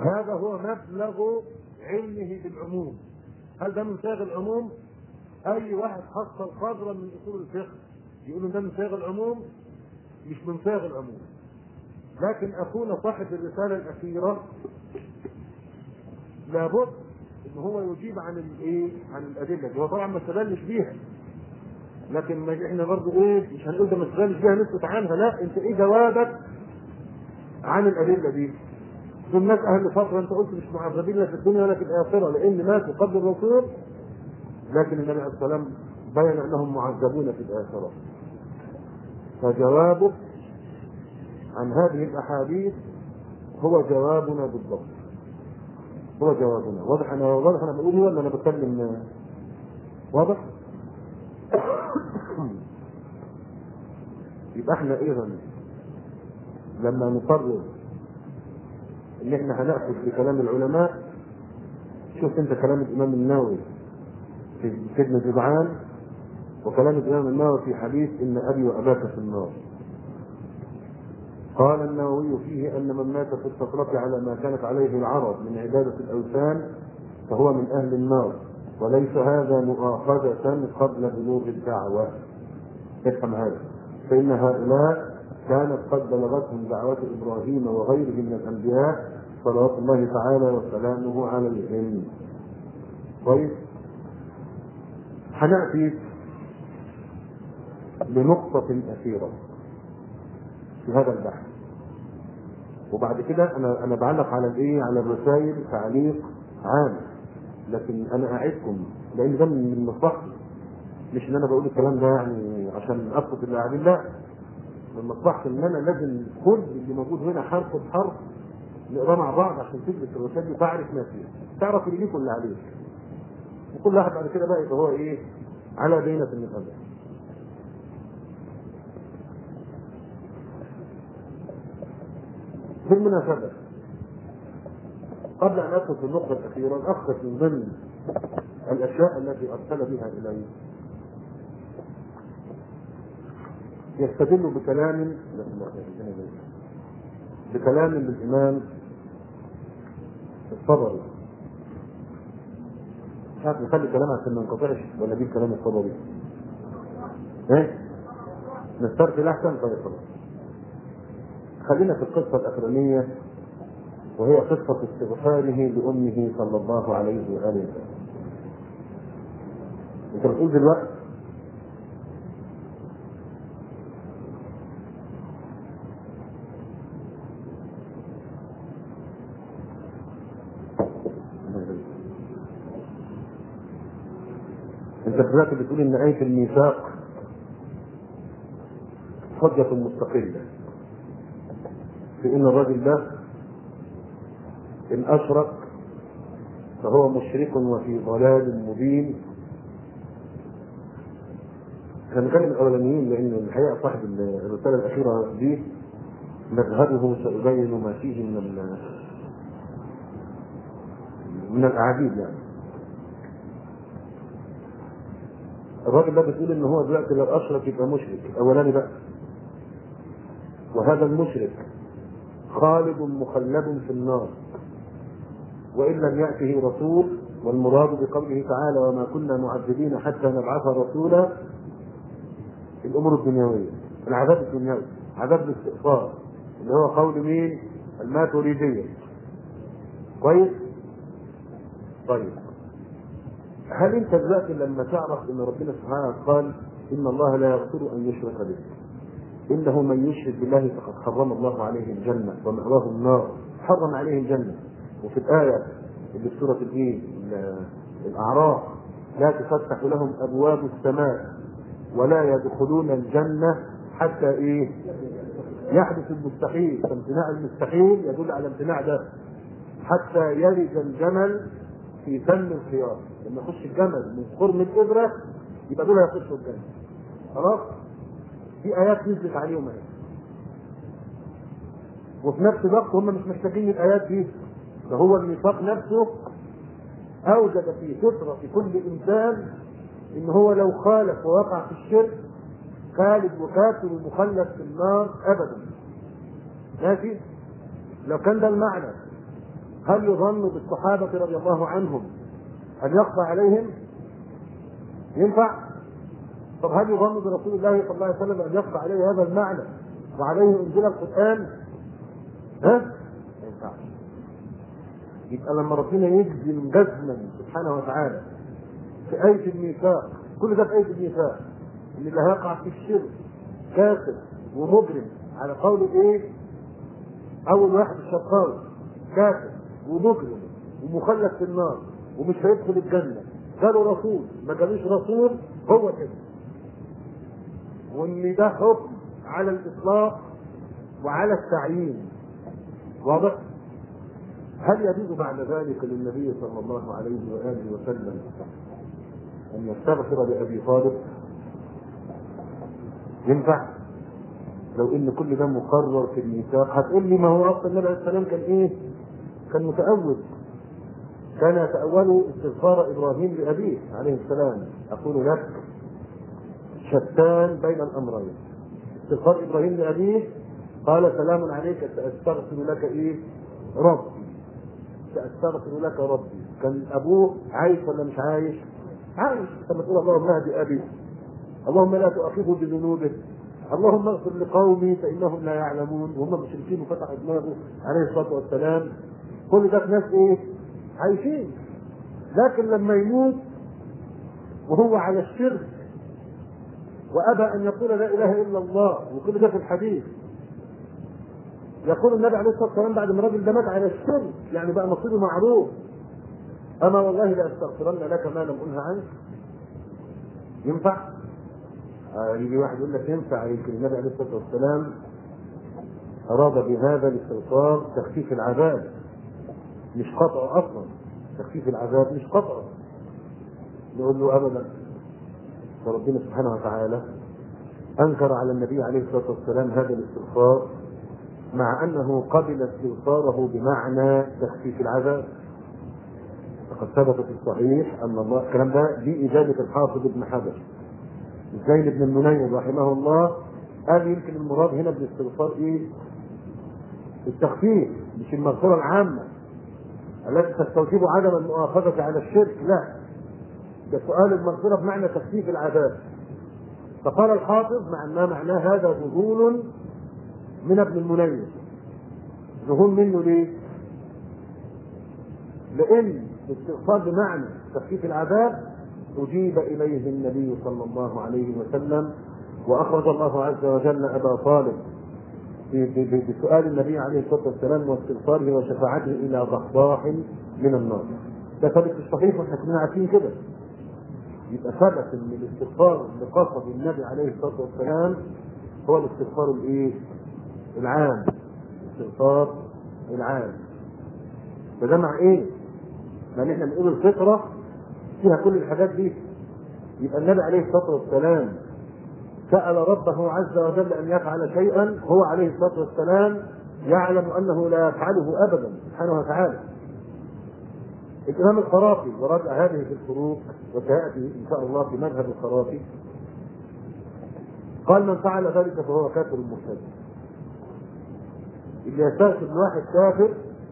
هذا هو مبلغ علمه بالعموم هل ده من صيغ العموم؟ اي واحد حصل قدرا من اصول الفقه يقول ده من صيغ العموم مش من صيغ العموم لكن اخونا صاحب الرساله الاخيره لابد ان هو يجيب عن الايه؟ عن الادله دي هو طبعا ما استدلش بيها لكن ما احنا برضه ايه مش هنقول ده ما استدلش بيها نسكت عنها لا انت ايه جوابك عن الادله دي؟ دول ناس اهل فتره انت قلت مش معذبين لا في الدنيا ولا في الاخره لان ماتوا قبل الرسول لكن النبي عليه الصلاه والسلام بين انهم معذبون في الاخره فجوابك عن هذه الاحاديث هو جوابنا بالضبط هو جوابنا واضح انا واضح انا بقول ولا انا بتكلم واضح يبقى احنا اذا لما نقرر ان احنا هناخذ بكلام العلماء شوف انت كلام الامام النووي في سيدنا جدعان وكلام الامام النووي في حديث ان ابي واباك في النار قال النووي فيه ان من مات في السفرة على ما كانت عليه العرب من عبادة الاوثان فهو من اهل النار وليس هذا مؤاخذة قبل بلوغ الدعوة افهم هذا فإن هؤلاء كانت قد بلغتهم دعوة إبراهيم وغيره من الأنبياء صلوات الله تعالى وسلامه عليهم كويس هنأتي لنقطة أخيرة في هذا البحث وبعد كده انا انا بعلق على الايه على الرسائل تعليق عام لكن انا اعدكم لان ده من مصلحتي مش ان انا بقول الكلام ده يعني عشان اسقط اللي قاعدين لا من مصلحتي ان انا لازم كل اللي موجود هنا حرف بحرف نقراه مع بعض عشان تدرس الرسائل دي تعرف ما فيها تعرف اللي ليك واللي عليك وكل واحد بعد كده بقى يبقى هو ايه على بينة من الامر بالمناسبة قبل أن أدخل في النقطة الأخيرة الأخذ من ضمن الأشياء التي أرسل بها إلي يستدل بكلام بكلام للإمام الطبري مش عارف نخلي كلام عشان ما ننقطعش ولا اجيب كلام الطبري ايه نسترسل احسن طيب خلاص خلينا في القصة الأخرانية وهي قصة استغفاره لأمه صلى الله عليه وآله وسلم. أنت بتقول دلوقتي أنت دلوقتي بتقول إن آية الميثاق حجة مستقلة في ان الرجل ده ان اشرك فهو مشرك وفي ضلال مبين احنا بنتكلم الاولانيين لان الحقيقه صاحب الرساله الاخيره دي مذهبه سأبين ما فيه من ال من الاعاجيب يعني الراجل ده بتقول ان هو دلوقتي لو اشرك يبقى مشرك الاولاني بقى وهذا المشرك خالد مخلد في النار وإن لم يأته رسول والمراد بقوله تعالى وما كنا معذبين حتى نبعث رسولا الأمور الدنيوية العذاب الدنيوي عذاب الاستئصال اللي هو قول مين؟ الماتريدية كويس؟ طيب هل انت دلوقتي لما تعرف ان ربنا سبحانه قال ان الله لا يغفر ان يشرك به انه من يشرك بالله فقد حرم الله عليه الجنه ومأواه النار حرم عليه الجنه وفي الايه اللي في سوره الايه الاعراف لا تفتح لهم ابواب السماء ولا يدخلون الجنه حتى ايه يحدث المستحيل فامتناع المستحيل يدل على امتناع ده حتى يلج الجمل في فم الخيار لما يخش الجمل من قرن الابره يبقى دول هيخشوا الجنه خلاص في ايات نزلت عليهم اهي وفي نفس الوقت هم مش محتاجين الايات دي ده هو الميثاق نفسه اوجد في فطره في كل انسان ان هو لو خالف ووقع في الشرك خالد وكافر ومخلد في النار ابدا ماشي لو كان ده المعنى هل يظن بالصحابة رضي الله عنهم أن يخفى عليهم؟ ينفع؟ طب هل يظن برسول الله صلى الله عليه وسلم أن يخفى عليه هذا المعنى وعليه أنزل القرآن؟ ها؟ ما ينفعش. يبقى لما ربنا يجزم جزما سبحانه وتعالى في آية الميثاق كل ده في آية الميثاق إن اللي هيقع في الشرك كافر ومجرم على قول إيه؟ أول واحد الشقاوي كافر ومجرم ومخلد في النار ومش هيدخل الجنة قالوا رسول ما قالوش رسول هو كده وان ده حكم على الاطلاق وعلى التعيين واضح هل يجوز بعد ذلك للنبي صلى الله عليه واله وسلم ان يستغفر لابي طالب ينفع لو ان كل ده مقرر في الميثاق هتقول لي ما هو اصلا النبي عليه السلام كان ايه؟ كان متأول كان يتأول استغفار ابراهيم لابيه عليه السلام اقول لك شتان بين الامرين استغفار ابراهيم لابيه قال سلام عليك ساستغفر لك ايه؟ ربي ساستغفر لك ربي كان ابوه عايش ولا مش عايش؟ عايش لما تقول اللهم اهدي ابي اللهم لا تؤاخذه بذنوبه اللهم اغفر لقومي فانهم لا يعلمون وهم مشركين وفتحوا دماغه عليه الصلاه والسلام كل ده في ناس ايه؟ عايشين لكن لما يموت وهو على الشرك وابى ان يقول لا اله الا الله وكل ده في الحديث يقول النبي عليه الصلاه والسلام بعد ما الراجل ده مات على الشرك يعني بقى نصيبه معروف اما والله لاستغفرن لك ما لم انه عنك ينفع؟ آه يجي واحد يقول لك ينفع يمكن النبي عليه الصلاه والسلام اراد بهذا الاستغفار تخفيف العذاب مش قطع اصلا تخفيف العذاب مش قطع نقول له ابدا فربنا سبحانه وتعالى انكر على النبي عليه الصلاه والسلام هذا الاستغفار مع انه قبل استغفاره بمعنى تخفيف العذاب فقد ثبت في الصحيح ان الله الكلام ده دي اجابه الحافظ ابن حجر زين بن المنير رحمه الله قال يمكن المراد هنا بالاستغفار ايه؟ التخفيف مش المغفره العامه التي تستوجب عدم المؤاخذه على الشرك لا ده سؤال المغفره بمعنى تخفيف العذاب فقال الحافظ مع ما معناه هذا ذهول من ابن المنير ذهول منه ليه؟ لان الاستغفار بمعنى تخفيف العذاب أجيب إليه النبي صلى الله عليه وسلم وأخرج الله عز وجل أبا طالب بسؤال النبي عليه الصلاة والسلام واستغفاره وشفاعته إلى ضحضاح من النار. ده ثابت في الصحيح واحنا كلنا عارفين كده. يبقى ثبت ان الاستغفار اللي قصد النبي عليه الصلاة والسلام هو الاستغفار الايه؟ العام. الاستغفار العام. فده مع ايه؟ لأن احنا بنقول الفطرة فيها كل الحاجات دي يبقى النبي عليه الصلاه والسلام سال ربه عز وجل ان يفعل شيئا هو عليه الصلاه والسلام يعلم انه لا يفعله ابدا سبحانه وتعالى الامام الخرافي وراجع هذه في الفروق وسياتي ان شاء الله في مذهب الخرافي قال من فعل ذلك فهو كافر مرتد اللي يستغفر من واحد كافر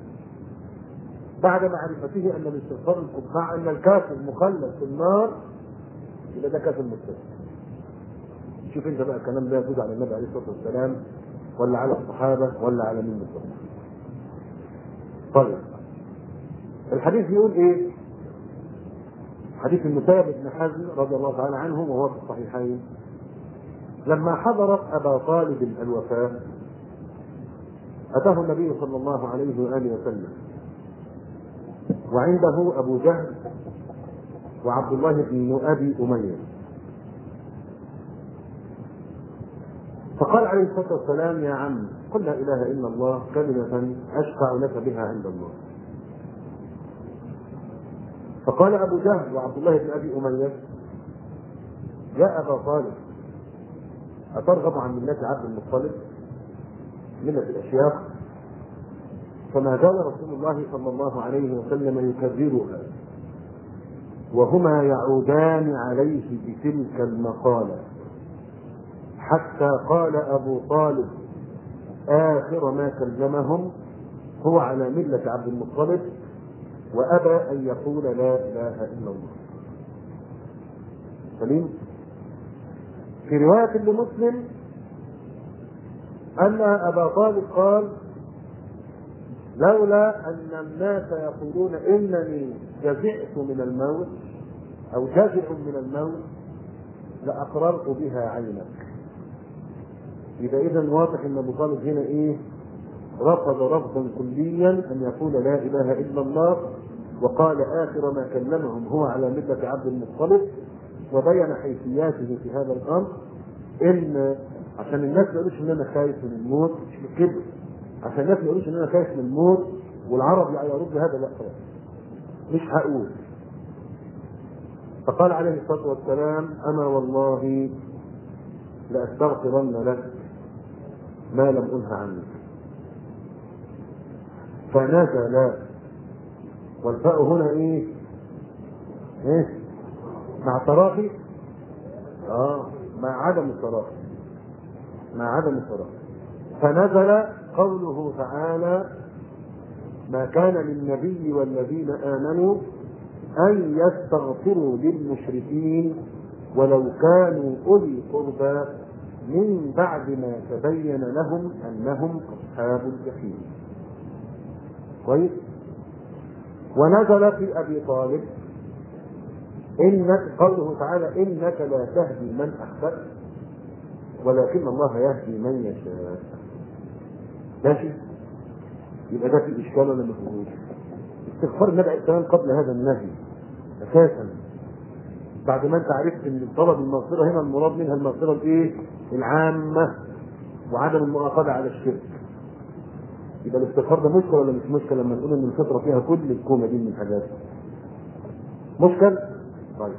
بعد معرفته ان الاستغفار مع ان الكافر مخلد في النار يبقى ده كافر مرتد. شوف انت بقى الكلام ده يجوز على النبي عليه الصلاه والسلام ولا على الصحابه ولا على مين بالظبط. طيب الحديث بيقول ايه؟ حديث المسيب بن حزم رضي الله تعالى عنه وهو في الصحيحين لما حضرت ابا طالب الوفاه اتاه النبي صلى الله عليه واله وسلم وعنده أبو جهل وعبد الله بن أبي أمية فقال عليه الصلاة والسلام يا عم قل لا إله إلا الله كلمة أشفع لك بها عند الله فقال أبو جهل وعبد الله بن أبي أمية يا أبا طالب أترغب عن ملة عبد المطلب ملة الأشياخ فما زال رسول الله صلى الله عليه وسلم يكررها وهما يعودان عليه بتلك المقالة حتى قال أبو طالب آخر ما كلمهم هو على ملة عبد المطلب وأبى أن يقول لا إله إلا الله سليم في رواية لمسلم أن أبا طالب قال لولا أن الناس يقولون إنني جزعت من الموت أو جزع من الموت لأقررت بها عينك يبقى إذا واضح أن أبو طالب هنا إيه؟ رفض رفضا كليا أن يقول لا إله إلا الله وقال آخر ما كلمهم هو على ملة عبد المطلب وبين حيثياته في هذا الأمر إن عشان الناس ما يقولوش إن أنا خايف من الموت مش كده عشان الناس ما يقولوش إن أنا خايف من الموت والعرب يرد هذا لا خلاص مش هقول فقال عليه الصلاة والسلام أنا والله لأستغفرن لك ما لم أنه عنك فنزل والفاء هنا ايه؟ ايه؟ مع تراخي؟ اه مع عدم التراخي مع عدم التراخي فنزل قوله تعالى ما كان للنبي والذين آمنوا أن يستغفروا للمشركين ولو كانوا أولي قربى من بعد ما تبين لهم أنهم أصحاب الجحيم كويس ونزل في ابي طالب انك قوله تعالى انك لا تهدي من احببت ولكن الله يهدي من يشاء ماشي يبقى ده في اشكال ولا ما فيهوش استغفار النبي عليه السلام قبل هذا النهي اساسا بعد ما انت عرفت ان طلب المغفره هنا المراد منها المغفره الايه؟ العامه وعدم المؤاخذه على الشرك يبقى الاستغفار ده مشكله ولا مش مشكله لما نقول ان الفطره فيها كل الكومه دي من الحاجات مشكل طيب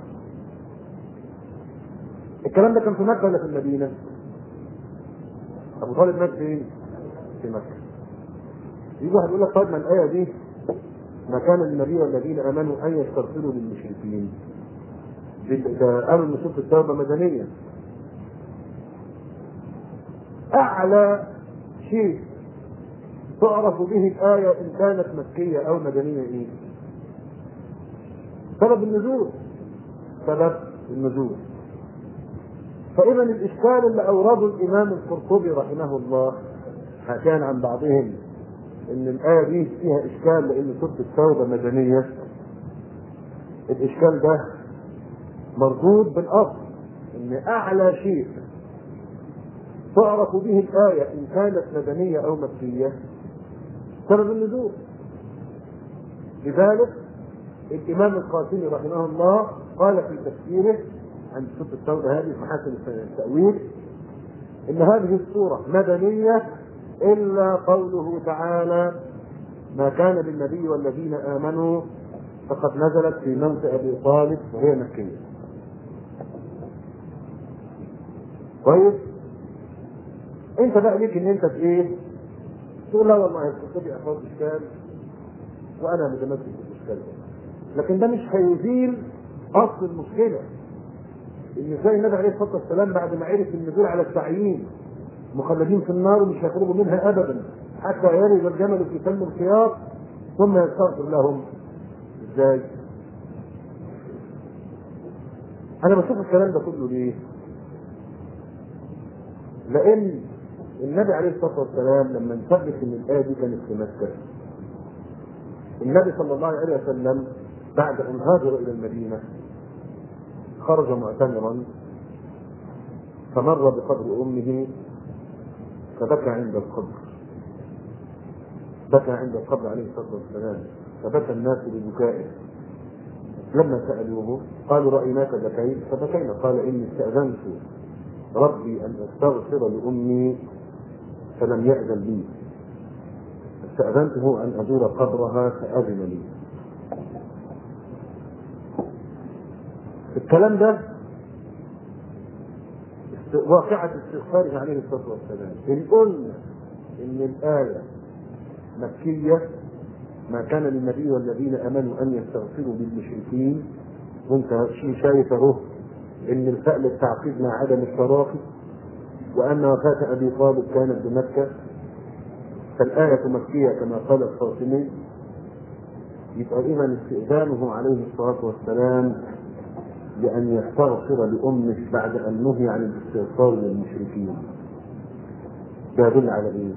الكلام ده كان في مكه ولا في المدينه؟ ابو طالب مات فين؟ في مكه يجي واحد يقول لك طيب ما الايه دي ما كان للنبي والذين امنوا ان يستغفروا للمشركين ده قالوا ان سوره التوبه مدنيه اعلى شيء تعرف به الآية إن كانت مكية أو مدنية إيه؟ سبب النزول سبب النزول فإذا الإشكال اللي أورده الإمام القرطبي رحمه الله حكان عن بعضهم إن الآية دي فيها إشكال لأن سورة التوبة مدنية الإشكال ده مردود بالأصل إن أعلى شيء تعرف به الآية إن كانت مدنية أو مكية سبب النزول لذلك الامام القاسمي رحمه الله قال في تفسيره عن سوره التوبه هذه في محاسن التاويل ان هذه السوره مدنيه الا قوله تعالى ما كان للنبي والذين امنوا فقد نزلت في موت ابي طالب وهي مكيه كويس انت بقى ليك ان انت في ايه تقول لا والله القرطبي اخذ اشكال وانا متمسك بالاشكال ده لكن ده مش هيزيل اصل المشكله ان ازاي النبي عليه الصلاه والسلام بعد ما عرف النزول على التعيين مخلدين في النار ومش هيخرجوا منها ابدا حتى يرد الجمل في سم الخياط ثم يستغفر لهم ازاي؟ انا بشوف الكلام ده كله ليه؟ لان النبي عليه الصلاه والسلام لما نثبت ان الايه دي كانت في مكه النبي صلى الله عليه وسلم بعد ان هاجر الى المدينه خرج معتمرا فمر بقبر امه فبكى عند القبر بكى عند القبر عليه الصلاه والسلام فبكى الناس ببكائه لما سالوه قالوا رايناك بكيت فبكينا قال اني استاذنت ربي ان استغفر لامي فلم يأذن لي استأذنته أن أزور قبرها فأذن لي الكلام ده واقعة استغفاره عليه الصلاة والسلام إن قلنا إن الآية مكية ما كان للنبي والذين آمنوا أن يستغفروا للمشركين وأنت شيء شايف أهو إن الفأل التعقيد مع عدم التراخي وأن وفاة أبي طالب كانت بمكة فالآية مكية كما قال الفاطمي يبقى إذا استئذانه عليه الصلاة والسلام بأن يستغفر لأمه بعد أن نهي عن الاستغفار للمشركين ده يدل على إيه؟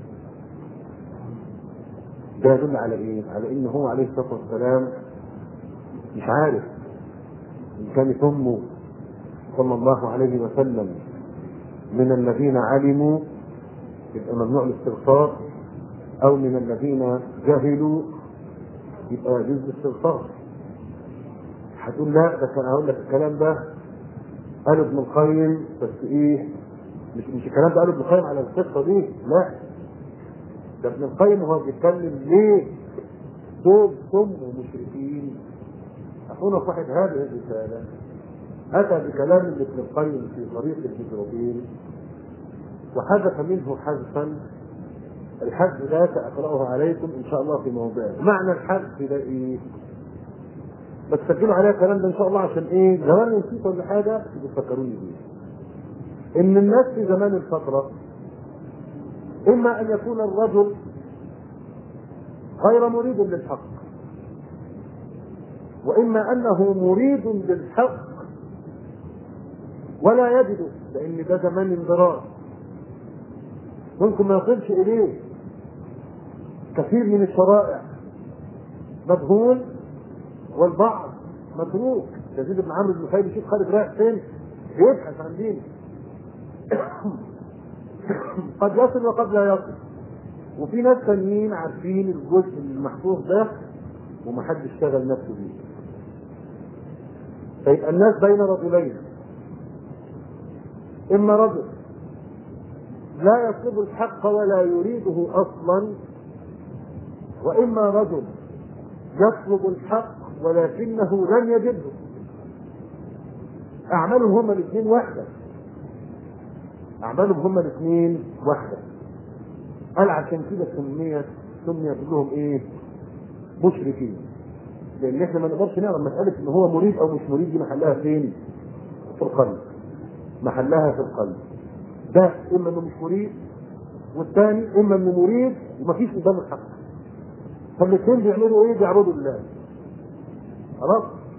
ده يدل على إيه؟ على إن هو عليه الصلاة والسلام مش عارف إن كانت أمه صلى الله عليه وسلم من الذين علموا يبقى ممنوع الاستغفار أو من الذين جهلوا يبقى يجوز الاستغفار هتقول لا ده كان هقول لك الكلام ده قال ابن القيم بس ايه مش مش الكلام ده قال ابن القيم على القصه دي لا ده ابن القيم وهو بيتكلم ليه دول سموا مشركين اخونا صاحب هذه الرساله اتى بكلام ابن القيم في طريق الهجرتين وحذف منه حذفا الحذف ده ساقراه عليكم ان شاء الله في موضعه معنى الحذف ده ايه بس سجلوا عليها الكلام ده ان شاء الله عشان ايه زمان نسيت ولا حاجه تفكروني بيه ان الناس في زمان الفتره اما ان يكون الرجل غير مريد للحق واما انه مريد للحق ولا يجده لان ده زمان انضرار ممكن ما يصلش اليه كثير من الشرائع مجهول والبعض متروك يزيد بن عمرو بن خالد يشوف خالد رايح فين بيبحث عن دين قد يصل وقد لا يصل وفي ناس تانيين عارفين الجزء المحفوظ ده ومحدش شغل نفسه بيه فيبقى الناس بين رجلين اما رجل لا يطلب الحق ولا يريده اصلا واما رجل يطلب الحق ولكنه لم يجده اعمالهم هما الاثنين واحده اعمالهم هما الاثنين واحده قال عشان كده سميت سميت لهم ايه مشركين لان احنا ما نقدرش نعرف مساله ان هو مريد او مش مريد دي محلها فين في القلب محلها في القلب ده اما انه مش مريد والثاني اما انه مريد ومفيش قدام الحق فالاثنين بيعملوا ايه بيعبدوا الله خلاص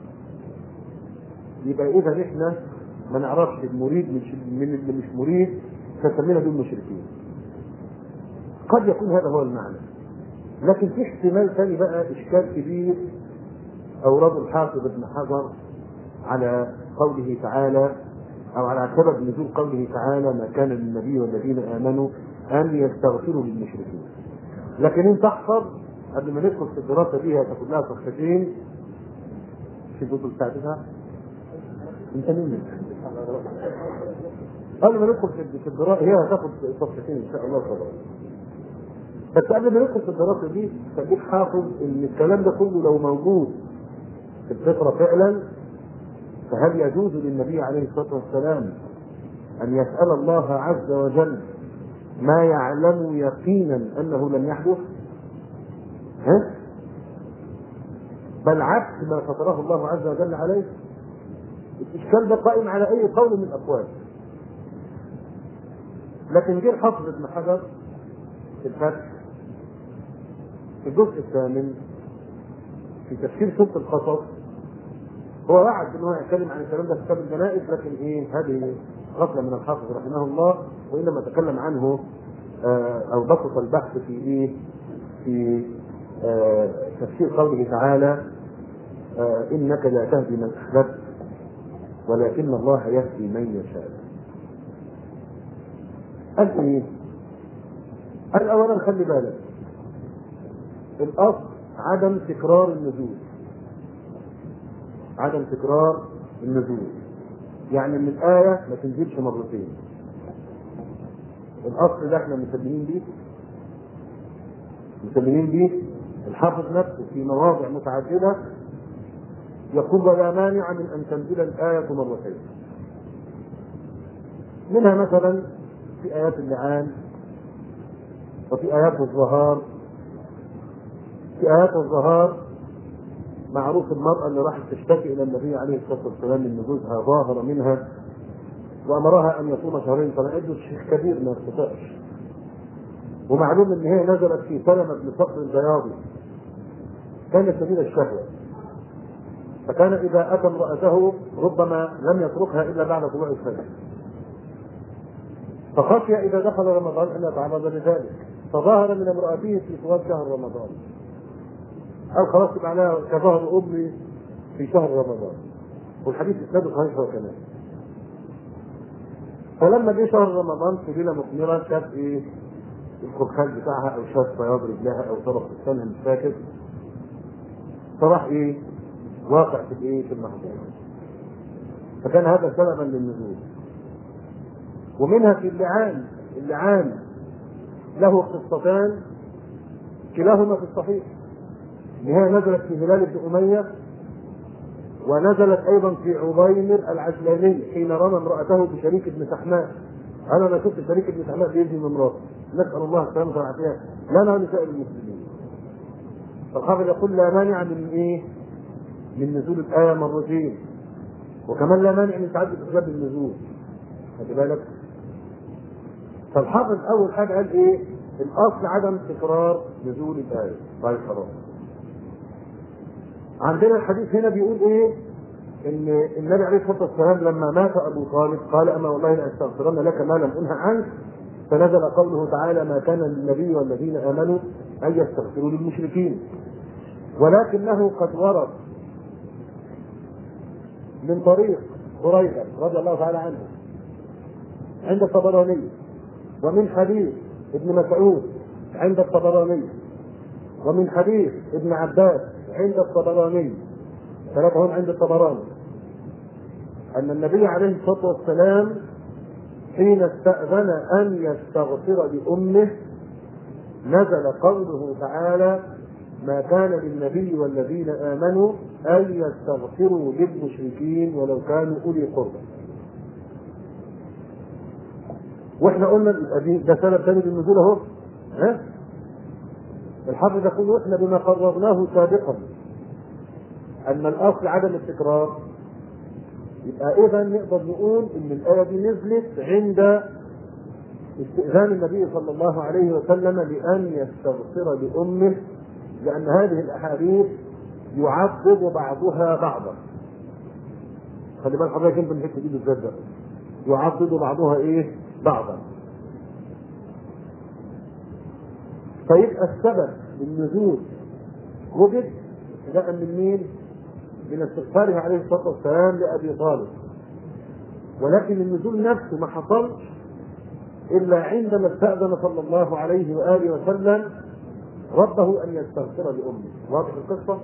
يبقى اذا احنا ما نعرفش المريد مش من اللي مش مريد فسمينا دول مشركين قد يكون هذا هو المعنى لكن في احتمال ثاني بقى اشكال كبير اورده الحافظ ابن حجر على قوله تعالى او على سبب نزول قوله تعالى ما كان للنبي والذين امنوا ان يستغفروا للمشركين لكن انت احفظ قبل ما ندخل في الدراسه دي هتاخد لها صفحتين في الجزء بتاعتها انت مين؟ قبل ما ندخل في الدراسه هي هتاخد صفحتين ان شاء الله طبعا بس قبل ما ندخل في الدراسه دي خليك حافظ ان الكلام ده كله لو موجود في الفطره فعلا فهل يجوز للنبي عليه الصلاه والسلام ان يسال الله عز وجل ما يعلم يقينا انه لم يحدث؟ ها؟ بل عكس ما فطره الله عز وجل عليه الاشكال ده قائم على اي قول من الاقوال لكن جه الحافظ ابن حجر في الفتح في الجزء الثامن في تفسير سوره القصص هو وعد ان هو يتكلم عن الكلام ده في كتاب الجنائز لكن ايه هذه غفله من الحافظ رحمه الله وانما تكلم عنه آه او بسط البحث في ايه في آه تفسير قوله تعالى آه انك لا تهدي من احببت ولكن الله يهدي من يشاء قال ايه قال اولا خلي بالك الاصل عدم تكرار النزول عدم تكرار النزول يعني ان الايه ما تنزلش مرتين الاصل ده احنا مسلمين بيه مسلمين بيه الحافظ نفسه في مواضع متعدده يقول ولا مانع من ان تنزل الايه مرتين منها مثلا في ايات اللعان وفي ايات الظهار في ايات الظهار معروف المرأة اللي راحت تشتكي إلى النبي عليه الصلاة والسلام إن جوزها ظاهر منها وأمرها أن يصوم شهرين فأنا عنده شيخ كبير ما يستطيعش ومعلوم ان هي نزلت في سلمة بن صقر البياضي كان شديد الشهوة فكان إذا أتى امرأته ربما لم يتركها إلا بعد طلوع الفجر فخشي إذا دخل رمضان أن يتعرض لذلك فظهر من امرأته في طوال شهر رمضان قال خلاص يبقى عليها كظهر أمي في شهر رمضان والحديث اسناده صحيح هو كمان فلما جه شهر رمضان في ليله مثمره شاف ايه الخبخال بتاعها او شاف بياض رجلها او طرف لسانها مش فاكر فراح ايه واقع في الايه في المحظور فكان هذا سببا للنزول ومنها في اللعان اللعان له قصتان كلاهما في الصحيح اللي هي نزلت في هلال بن اميه ونزلت ايضا في عبيمر العجلاني حين رمى امراته بشريك بن سحماء انا ما شفت شريك بن سحماء بيجي من مراته نسال الله السلامه والعافيه لنا ولسائر المسلمين فالحافظ يقول لا مانع من ايه؟ من نزول الايه مرتين وكمان لا مانع من تعدد اسباب النزول خد بالك فالحافظ اول حاجه قال ايه؟ الاصل عدم تكرار نزول الايه طيب خلاص عندنا الحديث هنا بيقول ايه؟ ان النبي عليه الصلاه والسلام لما مات ابو طالب قال اما والله لاستغفرن لك ما لم انه عنك فنزل قوله تعالى ما كان للنبي والذين امنوا ان يستغفروا للمشركين ولكنه قد ورد من طريق هريره رضي الله تعالى عنه عند الطبراني ومن حديث ابن مسعود عند الطبراني ومن حديث ابن عباس عند الطبراني ثلاثة هم عند الطبراني أن النبي عليه الصلاة والسلام حين استأذن أن يستغفر لأمه نزل قوله تعالى ما كان للنبي والذين آمنوا أن يستغفروا للمشركين ولو كانوا أولي قربى واحنا قلنا ده سبب ثاني للنزول اهو ها الحافظ يقول احنا بما قررناه سابقا ان الاصل عدم التكرار يبقى اذا نقدر نقول ان الايه دي نزلت عند استئذان النبي صلى الله عليه وسلم لان يستغفر لامه لان هذه الاحاديث يعضد بعضها بعضا خلي بال حضرتك انت من الحته دي بالذات ده يعضد بعضها ايه بعضا فيبقى السبب للنزول وجد ابتداء من مين؟ من استغفاره عليه الصلاه والسلام لابي طالب ولكن النزول نفسه ما حصلش الا عندما استاذن صلى الله عليه واله وسلم ربه ان يستغفر لامه واضح القصه؟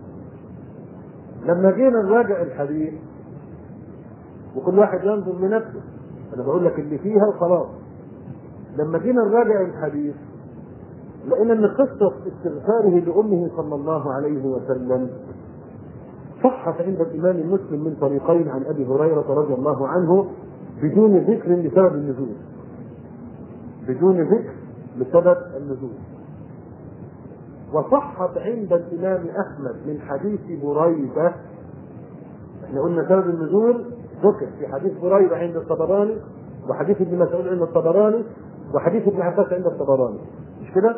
لما جينا نراجع الحديث وكل واحد ينظر لنفسه انا بقول لك اللي فيها وخلاص لما جينا نراجع الحديث لان ان قصه استغفاره لامه صلى الله عليه وسلم صحت عند الامام مسلم من طريقين عن ابي هريره رضي الله عنه بدون ذكر لسبب النزول بدون ذكر لسبب النزول وصحت عند الامام احمد من حديث بريده احنا قلنا سبب النزول ذكر في حديث بريده عند الطبراني وحديث ابن مسعود عند الطبراني وحديث ابن عباس عند الطبراني مش كده؟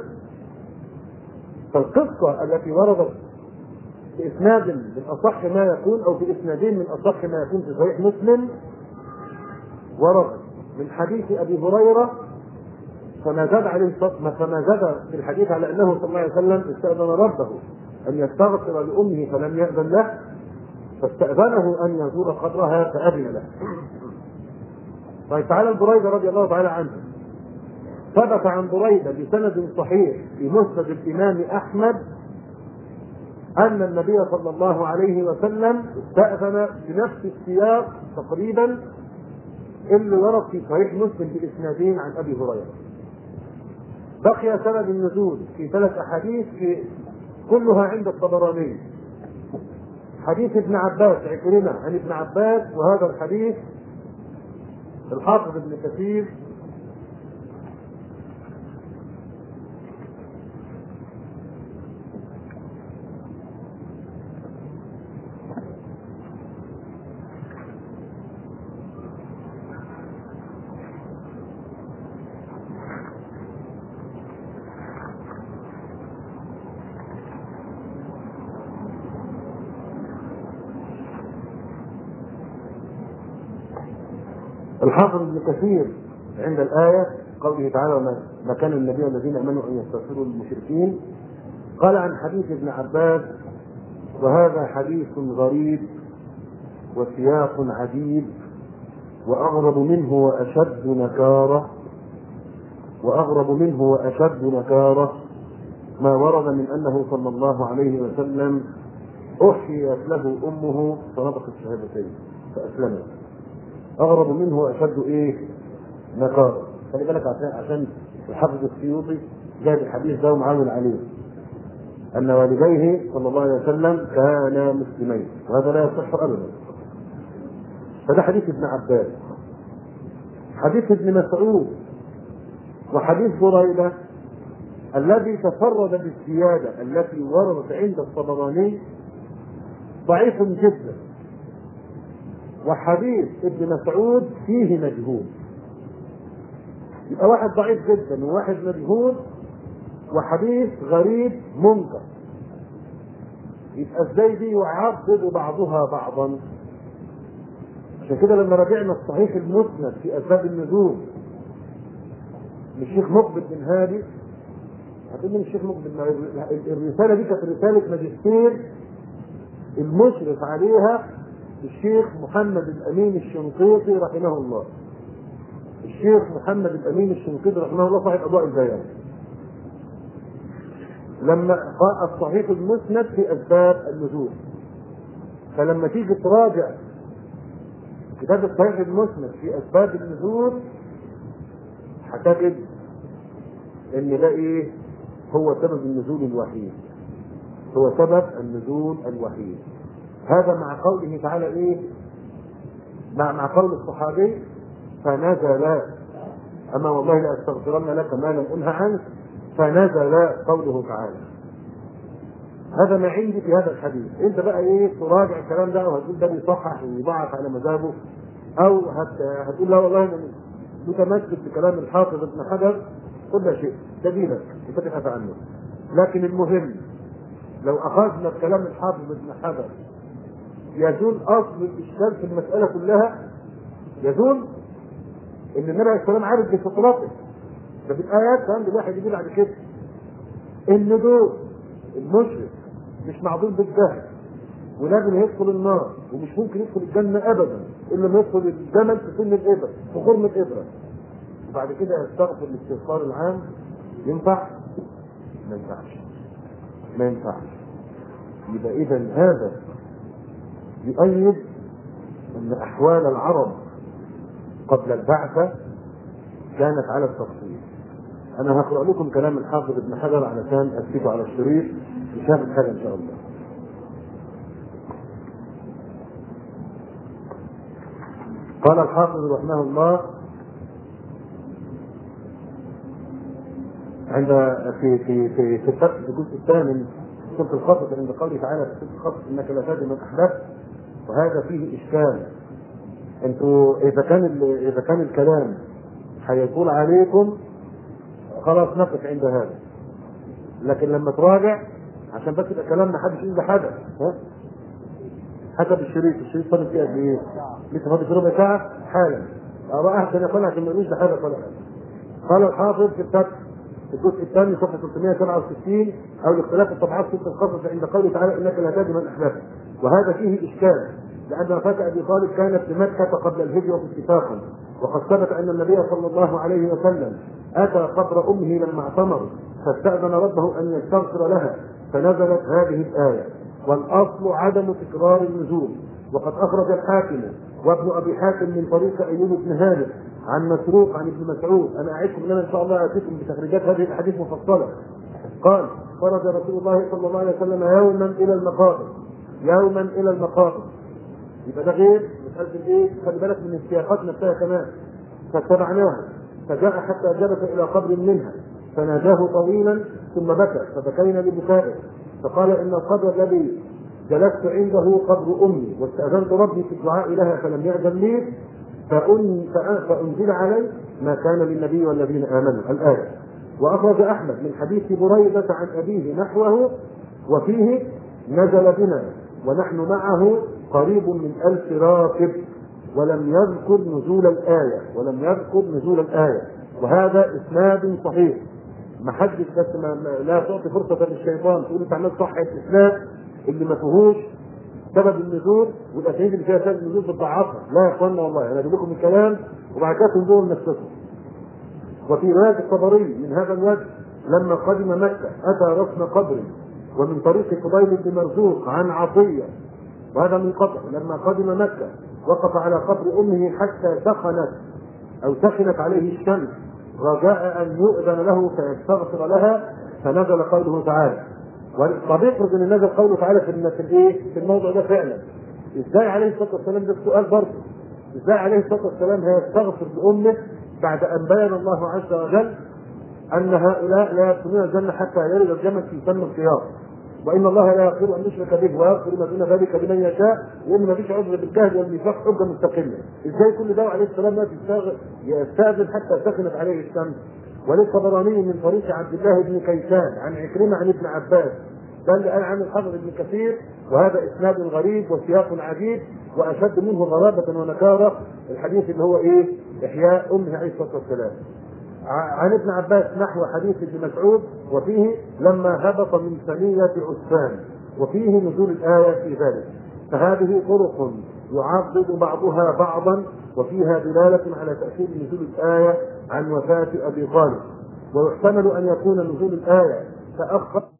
فالقصة التي وردت بإسناد من أصح ما يكون أو بإسنادين من أصح ما يكون في صحيح مسلم ورد من حديث أبي هريرة فما زاد عليه فما زاد في الحديث على أنه صلى الله عليه وسلم استأذن ربه أن يستغفر لأمه فلم يأذن له فاستأذنه أن يزور قبرها فأذن له. طيب تعالى البريدة رضي الله تعالى عنه ثبت عن بريدة بسند صحيح في مسند الإمام أحمد أن النبي صلى الله عليه وسلم استأذن بنفس السياق تقريبا اللي ورد في صحيح مسلم بإسنادين عن أبي هريرة. بقي سند النزول في ثلاث أحاديث في كلها عند الطبراني. حديث ابن عباس عكرمة عن ابن عباس وهذا الحديث الحافظ ابن كثير الحافظ ابن كثير عند الآية قوله تعالى وما ما كان النبي والذين آمنوا أن يستغفروا للمشركين قال عن حديث ابن عباس وهذا حديث غريب وسياق عجيب وأغرب منه وأشد نكارة وأغرب منه وأشد نكارة ما ورد من أنه صلى الله عليه وسلم أحيت له أمه فنطق الشهادتين فأسلمت أغرب منه وأشد إيه؟ نكارة خلي بالك عشان عشان الحافظ السيوطي جاب الحديث ده ومعول عليه أن والديه صلى الله عليه وسلم كانا مسلمين وهذا لا يصح أبدا فده حديث ابن عباس حديث ابن مسعود وحديث بريدة الذي تفرد بالزيادة التي وردت عند الطبراني ضعيف جدا وحديث ابن مسعود فيه مجهول يبقى واحد ضعيف جدا وواحد مجهول وحديث غريب منكر يبقى ازاي دي يعضد بعضها بعضا عشان كده لما راجعنا الصحيح المسند في اسباب النزول للشيخ مقبل بن هادي هتقول لي الشيخ مقبل الرساله دي كانت رساله ماجستير المشرف عليها الشيخ محمد الامين الشنقيطي رحمه الله الشيخ محمد الامين الشنقيطي رحمه الله صاحب اضواء البيان لما قرأ الصحيح المسند في اسباب النزول فلما تيجي تراجع كتاب الصحيح المسند في اسباب النزول هتجد ان ده ايه هو سبب النزول الوحيد هو سبب النزول الوحيد هذا مع قوله تعالى ايه مع مع قول الصحابي فنزل اما والله لاستغفرن لك ما لم انه عنك فنزل قوله تعالى هذا ما عندي في هذا الحديث انت بقى ايه تراجع الكلام ده وهتقول ده بيصحح ويضعف على مذهبه او هت... هتقول لا والله انا متمسك بكلام الحافظ ابن حجر كل شيء سبيلك وتبحث عنه لكن المهم لو اخذنا كلام الحافظ ابن حجر يزول اصل الاشكال في المساله كلها يزول ان النبي عليه السلام عارف بفطرته ده في الايات كان الواحد يجي بعد كده ان دول المشرك مش معذور بالجهل ولازم يدخل النار ومش ممكن يدخل الجنة أبدا إلا ما يدخل الجمل في سن الإبرة في خرم الإبرة وبعد كده يستغفر الاستغفار العام ينفع؟ ما ينفعش ما ينفعش يبقى إذا هذا يؤيد أن أحوال العرب قبل البعثة كانت على التفصيل أنا هقرأ لكم كلام الحافظ ابن حجر علشان أثبته على الشريط يشاهد حاجة إن شاء الله قال الحافظ رحمه الله عند في في في في الفتح في الجزء الثامن سورة القصص عند قوله تعالى في سورة القصص انك لا تهدي من احببت وهذا فيه اشكال انتوا اذا كان اذا كان الكلام هيطول عليكم خلاص نقف عند هذا لكن لما تراجع عشان بس يبقى كلام ما حدش ينزل حاجه ها حسب الشريط الشريط فاضل فيه قد ايه؟ لسه فاضل في ربع ساعه حالا ابقى احسن يقول عشان ما يقولوش ده حاجه طلع قال الحافظ في الفتح في الجزء الثاني صفحه 367 او الاختلاف الطبعات في القصص عند قوله تعالى انك لا تهدي من احببت وهذا فيه اشكال لان وفاه ابي طالب كانت بمكه قبل الهجره اتفاقا وقد ثبت ان النبي صلى الله عليه وسلم اتى قبر امه لما اعتمر فاستاذن ربه ان يستغفر لها فنزلت هذه الايه والاصل عدم تكرار النزول وقد اخرج الحاكم وابن ابي حاتم من طريق ايوب بن هانئ عن مسروق عن ابن مسعود انا اعدكم ان انا ان شاء الله اتيكم بتخريجات هذه الاحاديث مفصله قال خرج رسول الله صلى الله عليه وسلم يوما الى المقابر يوما الى المقابر يبقى ده غير مساله الايه؟ خلي بالك من السياقات نفسها كمان فاتبعناها فجاء حتى جلس الى قبر منها فناداه طويلا ثم بكى فبكينا لبكائه فقال ان القبر الذي جلست عنده قبر امي واستاذنت ربي في الدعاء لها فلم ياذن لي فأن فانزل علي ما كان للنبي والذين امنوا الايه واخرج احمد من حديث بريده عن ابيه نحوه وفيه نزل بنا ونحن معه قريب من ألف راكب ولم يذكر نزول الآية ولم يذكر نزول الآية وهذا إسناد صحيح ما حدش بس ما ما- لا تعطي فرصة للشيطان تقول أنت عمال صح الإسناد اللي ما فيهوش سبب النزول والأسانيد اللي فيها سبب النزول بتضعفها لا يا إخوانا والله أنا بقول لكم الكلام وبعد كده تنظروا لنفسكم وفي رواية الطبري من هذا الوجه لما قدم مكة أتى رسم قبر ومن طريق قبيل بن مرزوق عن عطية وهذا من قطر لما قدم مكة وقف على قبر أمه حتى سخنت أو سخنت عليه الشمس رجاء أن يؤذن له فيستغفر لها فنزل قوله تعالى طب افرض ان نزل قوله تعالى في في الايه؟ في الموضع ده فعلا ازاي عليه الصلاه والسلام ده السؤال برضه ازاي عليه الصلاه والسلام هيستغفر لامه بعد ان بين الله عز وجل ان هؤلاء لا يدخلون الجنه حتى يلد الجمل في فم الخيار وان الله لا يغفر ان يشرك به ويغفر ما دون ذلك لمن يشاء وان ما فيش عذر بالجهل والنفاق حجه مستقله ازاي كل ده عليه السلام ما يستغ- يستاذن حتى سكنت عليه الشمس وللطبراني من طريق عبد الله بن كيسان عن عكرمه عن ابن عباس بل قال عن الحافظ ابن كثير وهذا اسناد غريب وسياق عجيب واشد منه غرابه ونكاره الحديث اللي هو ايه؟ احياء امه عليه الصلاه والسلام. ع- عن ابن عباس نحو حديث ابن مسعود وفيه لما هبط من ثنية عسفان وفيه نزول الآية في ذلك فهذه طرق يعضد بعضها بعضا وفيها دلالة على تأثير نزول الآية عن وفاة أبي طالب ويحتمل أن يكون نزول الآية تأخر